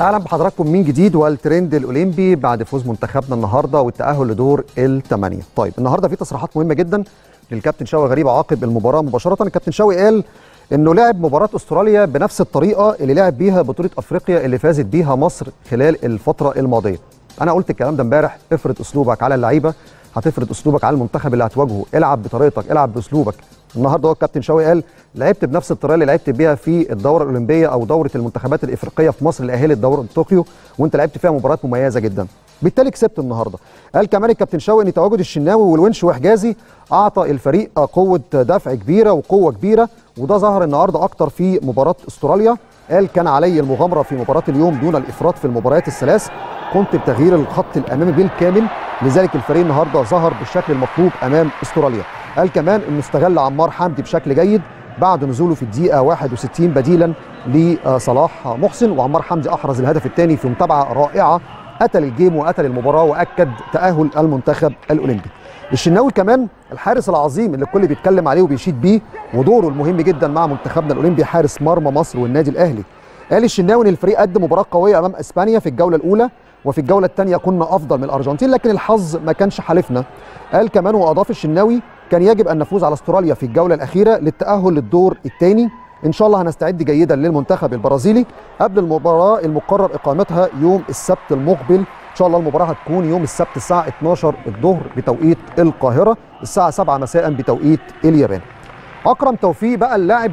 اهلا بحضراتكم من جديد والترند الاولمبي بعد فوز منتخبنا النهارده والتاهل لدور الثمانيه. طيب النهارده في تصريحات مهمه جدا للكابتن شوقي غريب عقب المباراه مباشره الكابتن شوقي قال انه لعب مباراه استراليا بنفس الطريقه اللي لعب بيها بطوله افريقيا اللي فازت بيها مصر خلال الفتره الماضيه. انا قلت الكلام ده امبارح افرض اسلوبك على اللعيبه هتفرض اسلوبك على المنتخب اللي هتواجهه، العب بطريقتك، العب باسلوبك. النهارده هو الكابتن شوقي قال لعبت بنفس الطريقه اللي لعبت بيها في الدوره الاولمبيه او دوره المنتخبات الافريقيه في مصر اللي اهلت دوره طوكيو وانت لعبت فيها مباريات مميزه جدا بالتالي كسبت النهارده قال كمان الكابتن شوقي ان تواجد الشناوي والونش وحجازي اعطى الفريق قوه دفع كبيره وقوه كبيره وده ظهر النهارده اكتر في مباراه استراليا قال كان علي المغامره في مباراه اليوم دون الافراط في المباريات الثلاث قمت بتغيير الخط الامامي بالكامل لذلك الفريق النهارده ظهر بالشكل المطلوب امام استراليا قال كمان انه استغل عمار حمدي بشكل جيد بعد نزوله في الدقيقه 61 بديلا لصلاح محسن وعمار حمدي احرز الهدف الثاني في متابعه رائعه قتل الجيم وقتل المباراه واكد تاهل المنتخب الاولمبي. الشناوي كمان الحارس العظيم اللي الكل بيتكلم عليه وبيشيد بيه ودوره المهم جدا مع منتخبنا الاولمبي حارس مرمى مصر والنادي الاهلي. قال الشناوي ان الفريق قدم مباراه قويه امام اسبانيا في الجوله الاولى وفي الجوله الثانيه كنا افضل من الارجنتين لكن الحظ ما كانش حالفنا. قال كمان واضاف الشناوي كان يجب ان نفوز على استراليا في الجوله الاخيره للتاهل للدور الثاني ان شاء الله هنستعد جيدا للمنتخب البرازيلي قبل المباراه المقرر اقامتها يوم السبت المقبل ان شاء الله المباراه هتكون يوم السبت الساعه 12 الظهر بتوقيت القاهره الساعه 7 مساء بتوقيت اليابان اكرم توفيق بقى اللاعب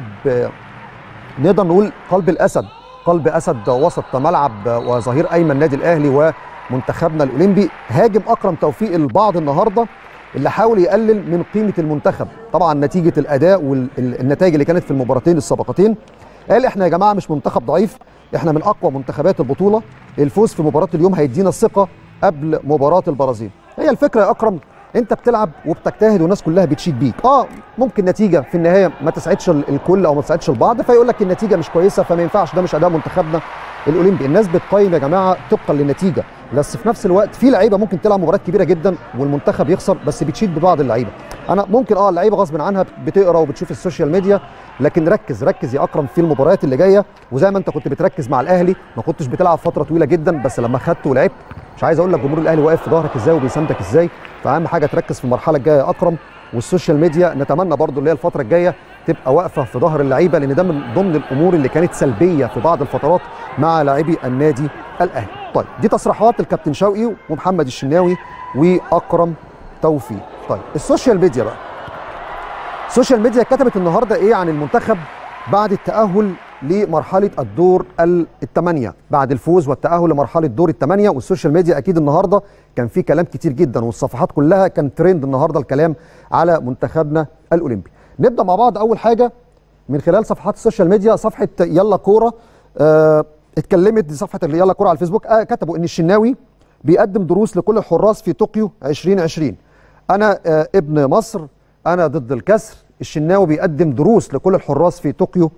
نقدر نقول قلب الاسد قلب اسد وسط ملعب وظهير ايمن النادي الاهلي ومنتخبنا الاولمبي هاجم اكرم توفيق البعض النهارده اللي حاول يقلل من قيمه المنتخب طبعا نتيجه الاداء والنتائج اللي كانت في المباراتين السابقتين قال احنا يا جماعه مش منتخب ضعيف احنا من اقوى منتخبات البطوله الفوز في مباراه اليوم هيدينا الثقه قبل مباراه البرازيل هي الفكره يا اكرم انت بتلعب وبتجتهد والناس كلها بتشيد بيك اه ممكن نتيجه في النهايه ما تسعدش الكل او ما تسعدش البعض فيقول لك النتيجه مش كويسه فما ينفعش ده مش اداء منتخبنا الاولمبي الناس بتقيم يا جماعه طبقا للنتيجه بس في نفس الوقت في لعيبه ممكن تلعب مباريات كبيره جدا والمنتخب يخسر بس بتشيد ببعض اللعيبه انا ممكن اه اللعيبه غصب عنها بتقرا وبتشوف السوشيال ميديا لكن ركز ركز يا اكرم في المباريات اللي جايه وزي ما انت كنت بتركز مع الاهلي ما كنتش بتلعب فتره طويله جدا بس لما خدت ولعبت مش عايز اقول لك جمهور الاهلي واقف في ظهرك ازاي وبيساندك ازاي فاهم حاجه تركز في المرحله الجايه يا اكرم والسوشيال ميديا نتمنى برضو اللي هي الفتره الجايه تبقى واقفه في ظهر اللعيبه لان ده من ضمن الامور اللي كانت سلبيه في بعض الفترات مع لاعبي النادي الاهلي. طيب دي تصريحات الكابتن شوقي ومحمد الشناوي واكرم توفيق. طيب السوشيال ميديا بقى. السوشيال ميديا كتبت النهارده ايه عن المنتخب بعد التاهل لمرحله الدور الثمانيه بعد الفوز والتاهل لمرحله دور الثمانيه والسوشيال ميديا اكيد النهارده كان في كلام كتير جدا والصفحات كلها كان ترند النهارده الكلام على منتخبنا الاولمبي نبدا مع بعض اول حاجه من خلال صفحات السوشيال ميديا صفحه يلا كوره آه اتكلمت دي صفحه اللي يلا كوره على الفيسبوك آه كتبوا ان الشناوي بيقدم دروس لكل الحراس في طوكيو 2020 انا آه ابن مصر انا ضد الكسر الشناوي بيقدم دروس لكل الحراس في طوكيو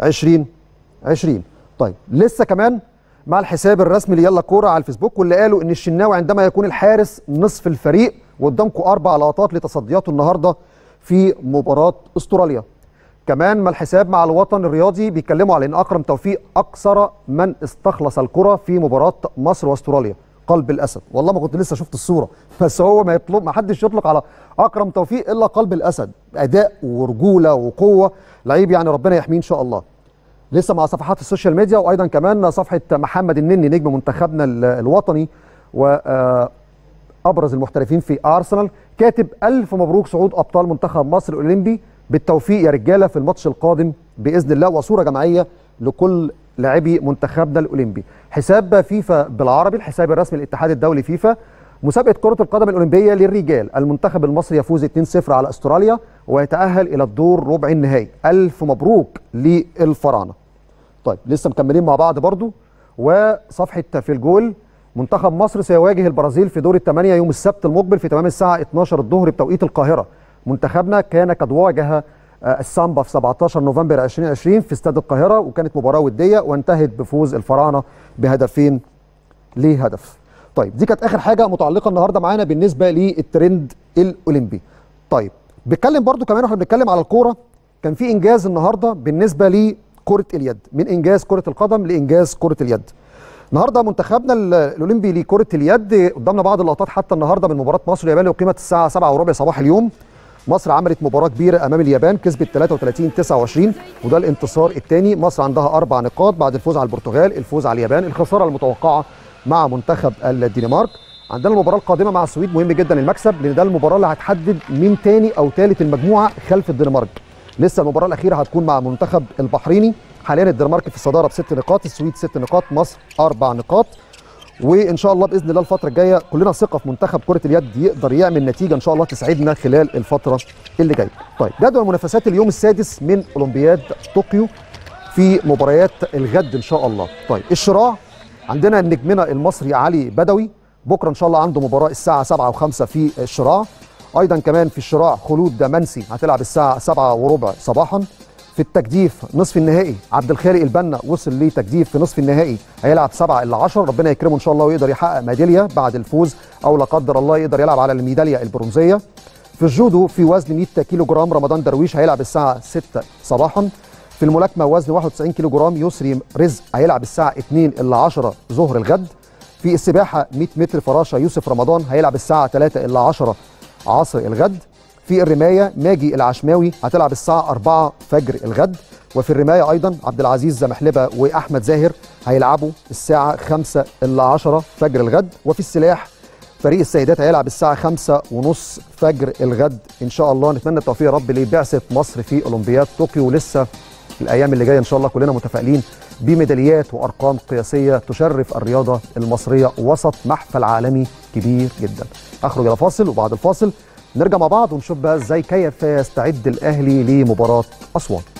2020 طيب لسه كمان مع الحساب الرسمي ليلا كوره على الفيسبوك واللي قالوا ان الشناوي عندما يكون الحارس نصف الفريق وقدامكم اربع لقطات لتصدياته النهارده في مباراه استراليا كمان ما الحساب مع الوطن الرياضي بيتكلموا على ان اكرم توفيق اكثر من استخلص الكره في مباراه مصر واستراليا قلب الاسد والله ما كنت لسه شفت الصوره بس هو ما يطلب ما حدش يطلق على اكرم توفيق الا قلب الاسد اداء ورجوله وقوه لعيب يعني ربنا يحميه ان شاء الله لسه مع صفحات السوشيال ميديا وايضا كمان صفحه محمد النني نجم منتخبنا الوطني وابرز المحترفين في ارسنال كاتب الف مبروك صعود ابطال منتخب مصر الاولمبي بالتوفيق يا رجاله في الماتش القادم باذن الله وصوره جماعيه لكل لاعبي منتخبنا الاولمبي حساب فيفا بالعربي الحساب الرسمي للاتحاد الدولي فيفا مسابقه كره القدم الاولمبيه للرجال المنتخب المصري يفوز 2-0 على استراليا ويتاهل الى الدور ربع النهائي الف مبروك للفراعنه طيب لسه مكملين مع بعض برضو وصفحه في الجول منتخب مصر سيواجه البرازيل في دور الثمانيه يوم السبت المقبل في تمام الساعه 12 الظهر بتوقيت القاهره منتخبنا كان قد واجه السامبا في 17 نوفمبر 2020 في استاد القاهره وكانت مباراه وديه وانتهت بفوز الفراعنه بهدفين لهدف. طيب دي كانت اخر حاجه متعلقه النهارده معانا بالنسبه للترند الاولمبي. طيب بنتكلم برضو كمان واحنا بنتكلم على الكوره كان في انجاز النهارده بالنسبه لكره اليد من انجاز كره القدم لانجاز كره اليد. النهارده منتخبنا ال- الاولمبي لكره اليد قدامنا بعض اللقطات حتى النهارده من مباراه مصر واليابان اللي اقيمت الساعه 7 وربع صباح اليوم مصر عملت مباراه كبيره امام اليابان كسبت 33 29 وده الانتصار الثاني مصر عندها اربع نقاط بعد الفوز على البرتغال الفوز على اليابان الخساره المتوقعه مع منتخب الدنمارك عندنا المباراه القادمه مع السويد مهم جدا المكسب لان ده المباراه اللي هتحدد مين تاني او ثالث المجموعه خلف الدنمارك لسه المباراه الاخيره هتكون مع المنتخب البحريني حاليا الدنمارك في الصداره بست نقاط السويد ست نقاط مصر اربع نقاط وان شاء الله باذن الله الفتره الجايه كلنا ثقه في منتخب كره اليد يقدر يعمل نتيجه ان شاء الله تسعدنا خلال الفتره اللي جايه. طيب جدول منافسات اليوم السادس من اولمبياد طوكيو في مباريات الغد ان شاء الله. طيب الشراع عندنا نجمنا المصري علي بدوي بكره ان شاء الله عنده مباراه الساعه 7 و5 في الشراع. ايضا كمان في الشراع خلود دمنسي هتلعب الساعه 7 وربع صباحا. في التجديف نصف النهائي عبد الخالق البنا وصل لتجديف في نصف النهائي هيلعب 7 الا 10 ربنا يكرمه ان شاء الله ويقدر يحقق ميداليه بعد الفوز او لا قدر الله يقدر يلعب على الميداليه البرونزيه في الجودو في وزن 100 كيلو جرام رمضان درويش هيلعب الساعه 6 صباحا في الملاكمه وزن 91 كيلو جرام يسري رزق هيلعب الساعه 2 الا 10 ظهر الغد في السباحه 100 متر فراشه يوسف رمضان هيلعب الساعه 3 الا 10 عصر الغد في الرمايه ماجي العشماوي هتلعب الساعه 4 فجر الغد وفي الرمايه ايضا عبد العزيز زمحلبه واحمد زاهر هيلعبوا الساعه 5 الا 10 فجر الغد وفي السلاح فريق السيدات هيلعب الساعه 5 ونص فجر الغد ان شاء الله نتمنى التوفيق يا رب لبعثه مصر في اولمبياد طوكيو لسه الايام اللي جايه ان شاء الله كلنا متفائلين بميداليات وارقام قياسيه تشرف الرياضه المصريه وسط محفل عالمي كبير جدا اخرج الى فاصل وبعد الفاصل نرجع مع بعض ونشوف بقى ازاي كيف يستعد الاهلي لمباراه اسوان